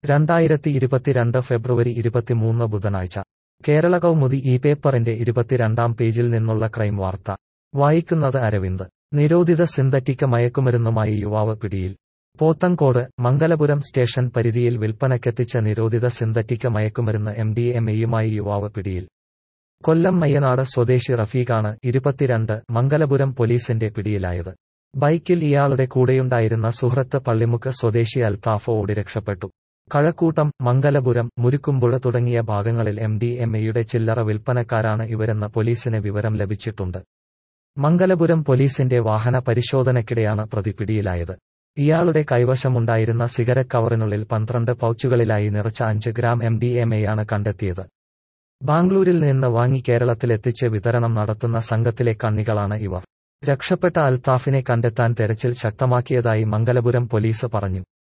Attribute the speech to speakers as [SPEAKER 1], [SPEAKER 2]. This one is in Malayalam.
[SPEAKER 1] രണ്ടായിരത്തി ഇരുപത്തിരണ്ട് ഫെബ്രുവരി ഇരുപത്തിമൂന്ന് ബുധനാഴ്ച കേരള കൗമുദി ഈ പേപ്പറിന്റെ ഇരുപത്തിരണ്ടാം പേജിൽ നിന്നുള്ള ക്രൈം വാർത്ത വായിക്കുന്നത് അരവിന്ദ് നിരോധിത സിന്തറ്റിക് മയക്കുമരുന്നുമായി യുവാവ് പിടിയിൽ പോത്തങ്കോട് മംഗലപുരം സ്റ്റേഷൻ പരിധിയിൽ വിൽപ്പനയ്ക്കെത്തിച്ച നിരോധിത സിന്തറ്റിക് മയക്കുമരുന്ന് എം ഡി എം എയുമായി യുവാവ് പിടിയിൽ കൊല്ലം മയ്യനാട് സ്വദേശി റഫീഖാണ് ഇരുപത്തിരണ്ട് മംഗലപുരം പോലീസിന്റെ പിടിയിലായത് ബൈക്കിൽ ഇയാളുടെ കൂടെയുണ്ടായിരുന്ന സുഹൃത്ത് പള്ളിമുക്ക് സ്വദേശി അൽത്താഫ് ഓടി രക്ഷപ്പെട്ടു കഴക്കൂട്ടം മംഗലപുരം മുരുക്കുമ്പുഴ തുടങ്ങിയ ഭാഗങ്ങളിൽ എം ഡി എം എയുടെ ചില്ലറ വിൽപ്പനക്കാരാണ് ഇവരെന്ന് പോലീസിന് വിവരം ലഭിച്ചിട്ടുണ്ട് മംഗലപുരം പോലീസിന്റെ വാഹന പരിശോധനയ്ക്കിടെയാണ് പ്രതി പിടിയിലായത് ഇയാളുടെ കൈവശമുണ്ടായിരുന്ന സിഗരറ്റ് കവറിനുള്ളിൽ പന്ത്രണ്ട് പൗച്ചുകളിലായി നിറച്ച അഞ്ച് ഗ്രാം എം ഡി എം എയാണ് കണ്ടെത്തിയത് ബാംഗ്ലൂരിൽ നിന്ന് വാങ്ങി കേരളത്തിലെത്തിച്ച് വിതരണം നടത്തുന്ന സംഘത്തിലെ കണ്ണികളാണ് ഇവർ രക്ഷപ്പെട്ട അൽത്താഫിനെ കണ്ടെത്താൻ തെരച്ചിൽ ശക്തമാക്കിയതായി മംഗലപുരം പോലീസ് പറഞ്ഞു